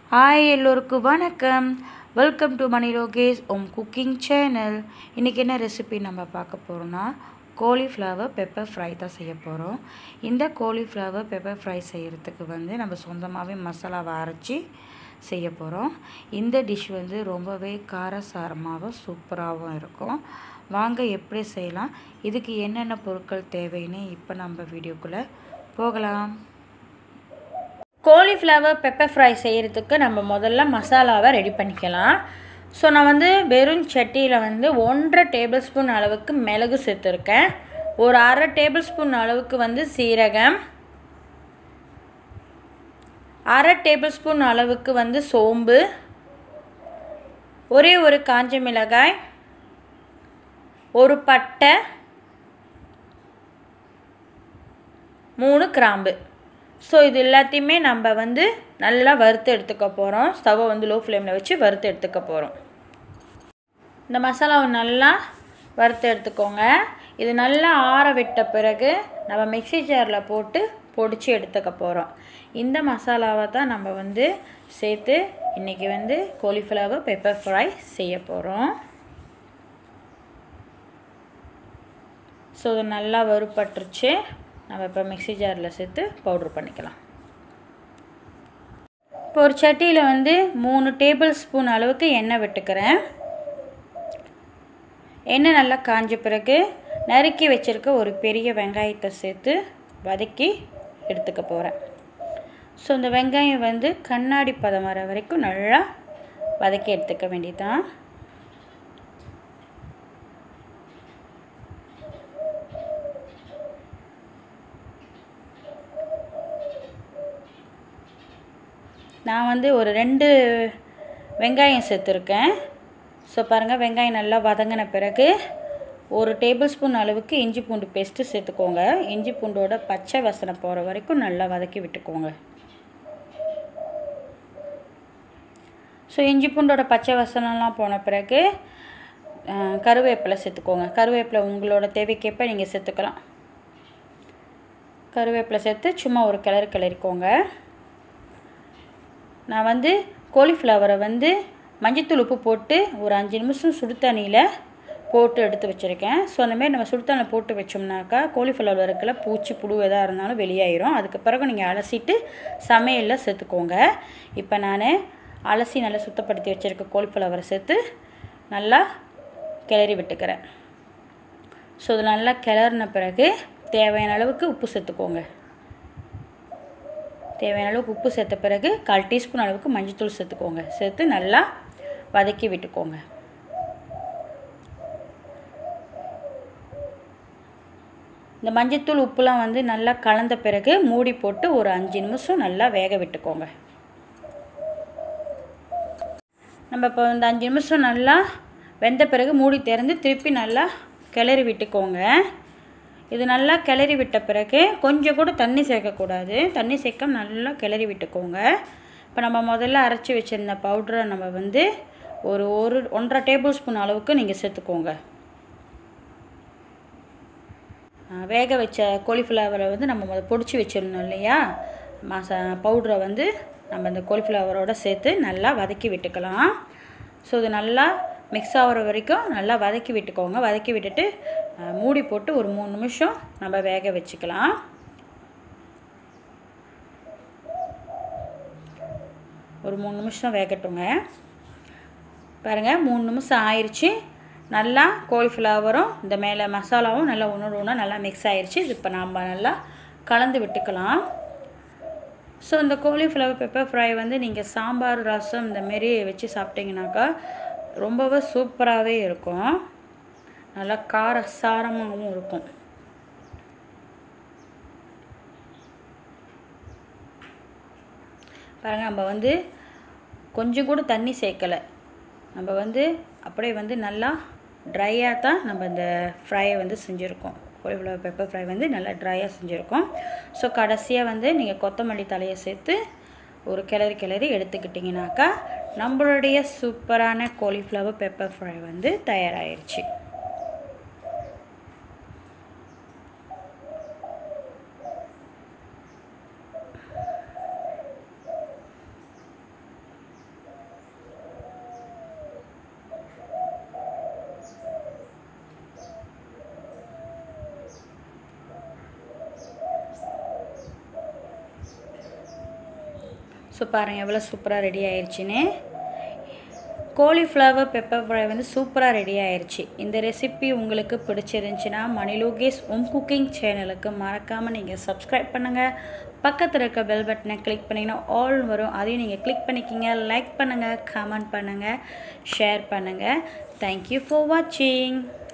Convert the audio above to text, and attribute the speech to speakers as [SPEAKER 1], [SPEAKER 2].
[SPEAKER 1] hi எல்லோருக்கும் வணக்கம் welcome to Mani Lokesh உம் குக்கிங் சேனல் இன்றைக்கி என்ன ரெசிபி நம்ம பார்க்க போகிறோம்னா கோலிஃப்ளவர் பெப்பர் ஃப்ரை தான் செய்ய போகிறோம் இந்த கோலிஃப்ளவர் பெப்பர் ஃப்ரை செய்கிறதுக்கு வந்து நம்ம சொந்தமாகவே மசாலாவை அரைச்சி செய்ய போகிறோம் இந்த டிஷ் வந்து ரொம்பவே காரசாரமாகவும் சூப்பராகவும் இருக்கும் வாங்க எப்படி செய்யலாம் இதுக்கு என்னென்ன பொருட்கள் தேவைன்னு இப்போ நம்ம வீடியோக்குள்ளே போகலாம்
[SPEAKER 2] கோலிஃப்ளவர் பெப்பர் ஃப்ரை செய்கிறதுக்கு நம்ம முதல்ல மசாலாவை ரெடி பண்ணிக்கலாம் ஸோ நான் வந்து வெறும் சட்டியில் வந்து ஒன்றரை டேபிள் ஸ்பூன் அளவுக்கு மிளகு சேர்த்துருக்கேன் ஒரு அரை டேபிள் ஸ்பூன் அளவுக்கு வந்து சீரகம் அரை டேபிள் ஸ்பூன் அளவுக்கு வந்து சோம்பு ஒரே ஒரு காஞ்ச மிளகாய் ஒரு பட்டை மூணு கிராம்பு ஸோ இது எல்லாத்தையுமே நம்ம வந்து நல்லா வறுத்து எடுத்துக்க போகிறோம் ஸ்டவ்வை வந்து லோ ஃப்ளேமில் வச்சு வறுத்து எடுத்துக்க போகிறோம் இந்த மசாலாவை நல்லா வறுத்து எடுத்துக்கோங்க இது நல்லா ஆற விட்ட பிறகு நம்ம மிக்சி ஜாரில் போட்டு பொடிச்சு எடுத்துக்க போகிறோம் இந்த மசாலாவை தான் நம்ம வந்து சேர்த்து இன்றைக்கி வந்து கோலிஃப்ளவர் பெப்பர் ஃப்ரை செய்ய போகிறோம் ஸோ இது நல்லா வறுப்பட்டுருச்சு நம்ம இப்போ மிக்சி ஜாரில் சேர்த்து பவுட்ரு பண்ணிக்கலாம் இப்போ ஒரு சட்டியில் வந்து மூணு டேபிள் ஸ்பூன் அளவுக்கு எண்ணெய் விட்டுக்கிறேன் எண்ணெய் நல்லா காஞ்ச பிறகு நறுக்கி வச்சுருக்க ஒரு பெரிய வெங்காயத்தை சேர்த்து வதக்கி எடுத்துக்க போகிறேன் ஸோ இந்த வெங்காயம் வந்து கண்ணாடி பதம் வர வரைக்கும் நல்லா வதக்கி எடுத்துக்க வேண்டியதான் நான் வந்து ஒரு ரெண்டு வெங்காயம் சேர்த்துருக்கேன் ஸோ பாருங்கள் வெங்காயம் நல்லா வதங்கின பிறகு ஒரு டேபிள் ஸ்பூன் அளவுக்கு இஞ்சி பூண்டு பேஸ்ட்டு சேர்த்துக்கோங்க இஞ்சி பூண்டோட பச்சை வசனை போகிற வரைக்கும் நல்லா வதக்கி விட்டுக்கோங்க ஸோ இஞ்சி பூண்டோட பச்சை வசனம்லாம் போன பிறகு கருவேப்பிலை சேர்த்துக்கோங்க கருவேப்பிலை உங்களோட தேவைக்கேற்ப நீங்கள் சேர்த்துக்கலாம் கருவேப்பிலை சேர்த்து சும்மா ஒரு கிளறு கிளறிக்கோங்க நான் வந்து கோலிஃப்ளவரை வந்து மஞ்சத்தூள் உப்பு போட்டு ஒரு அஞ்சு நிமிஷம் சுடு தண்ணியில் போட்டு எடுத்து வச்சுருக்கேன் ஸோ அந்தமாரி நம்ம சுடு தண்ணியில் போட்டு வச்சோம்னாக்கா கோலிஃப்ளவர் இருக்கிற பூச்சி புழு எதாக இருந்தாலும் வெளியாயிரும் அதுக்கு பிறகு நீங்கள் அலசிட்டு சமையலில் சேர்த்துக்கோங்க இப்போ நான் அலசி நல்லா சுத்தப்படுத்தி வச்சுருக்க கோலிஃப்ளவரை சேர்த்து நல்லா கிளறி விட்டுக்கிறேன் ஸோ இது நல்லா கிளறின பிறகு தேவையான அளவுக்கு உப்பு சேர்த்துக்கோங்க தேவையான அளவுக்கு உப்பு சேர்த்த பிறகு கால் டீஸ்பூன் அளவுக்கு மஞ்சள்தூள் சேர்த்துக்கோங்க சேர்த்து நல்லா வதக்கி விட்டுக்கோங்க இந்த மஞ்சத்தூள் உப்புலாம் வந்து நல்லா கலந்த பிறகு மூடி போட்டு ஒரு அஞ்சு நிமிஷம் நல்லா வேக விட்டுக்கோங்க நம்ம இப்போ இந்த அஞ்சு நிமிஷம் நல்லா வெந்த பிறகு மூடி திறந்து திருப்பி நல்லா கிளறி விட்டுக்கோங்க இது நல்லா கிளறி விட்ட பிறகு கொஞ்சம் கூட தண்ணி சேர்க்கக்கூடாது தண்ணி சேர்க்க நல்லா கிளறி விட்டுக்கோங்க இப்போ நம்ம முதல்ல அரைச்சி வச்சுருந்த பவுட்ரை நம்ம வந்து ஒரு ஒரு ஒன்றரை டேபிள் ஸ்பூன் அளவுக்கு நீங்கள் சேர்த்துக்கோங்க வேக வச்ச கோலிஃப்ளவரை வந்து நம்ம முதல் பொடிச்சு வச்சுருந்தோம் இல்லையா மசா பவுட்ரை வந்து நம்ம இந்த கோலிஃப்ளவரோடு சேர்த்து நல்லா வதக்கி விட்டுக்கலாம் ஸோ இது நல்லா மிக்ஸ் ஆகிற வரைக்கும் நல்லா வதக்கி விட்டுக்கோங்க வதக்கி விட்டுட்டு மூடி போட்டு ஒரு மூணு நிமிஷம் நம்ம வேக வச்சுக்கலாம் ஒரு மூணு நிமிஷம் வேகட்டுங்க பாருங்கள் மூணு நிமிஷம் ஆயிடுச்சு நல்லா கோலிஃப்ளவரும் இந்த மேலே மசாலாவும் நல்லா ஒன்றோட ஒன்றா நல்லா மிக்ஸ் ஆயிடுச்சு இது இப்போ நம்ம நல்லா கலந்து விட்டுக்கலாம் ஸோ இந்த கோலிஃப்ளவர் பெப்பர் ஃப்ரை வந்து நீங்கள் சாம்பார் ரசம் இந்தமாரி வச்சு சாப்பிட்டீங்கனாக்கா ரொம்பவே சூப்பராகவே இருக்கும் நல்லா கார சாரமாகவும் இருக்கும் பாருங்கள் நம்ம வந்து கொஞ்சம் கூட தண்ணி சேர்க்கலை நம்ம வந்து அப்படியே வந்து நல்லா ட்ரையாக தான் நம்ம இந்த ஃப்ரையை வந்து செஞ்சுருக்கோம் கோழிஃப்ளவர் பெப்பர் ஃப்ரை வந்து நல்லா ட்ரையாக செஞ்சுருக்கோம் ஸோ கடைசியாக வந்து நீங்கள் கொத்தமல்லி தலையை சேர்த்து ஒரு கிளறி கிளறி எடுத்துக்கிட்டிங்கனாக்கா நம்மளுடைய சூப்பரான கோலிஃப்ளவர் பெப்பர் ஃப்ரை வந்து தயாராகிருச்சு ஸோ பாருங்கள் எவ்வளோ சூப்பராக ரெடி ஆயிடுச்சுன்னு காலிஃப்ளவர் பெப்பர் ஃப்ரை வந்து சூப்பராக ரெடி ஆயிடுச்சு இந்த ரெசிபி உங்களுக்கு பிடிச்சிருந்துச்சின்னா மணிலோகேஷ் உம் குக்கிங் சேனலுக்கு மறக்காமல் நீங்கள் சப்ஸ்கிரைப் பண்ணுங்கள் பக்கத்தில் இருக்க பெல் பட்டனை கிளிக் பண்ணிங்கன்னா ஆல் வரும் அதையும் நீங்கள் கிளிக் பண்ணிக்கிங்க லைக் பண்ணுங்கள் கமெண்ட் பண்ணுங்கள் ஷேர் பண்ணுங்கள் தேங்க்யூ ஃபார் வாட்சிங்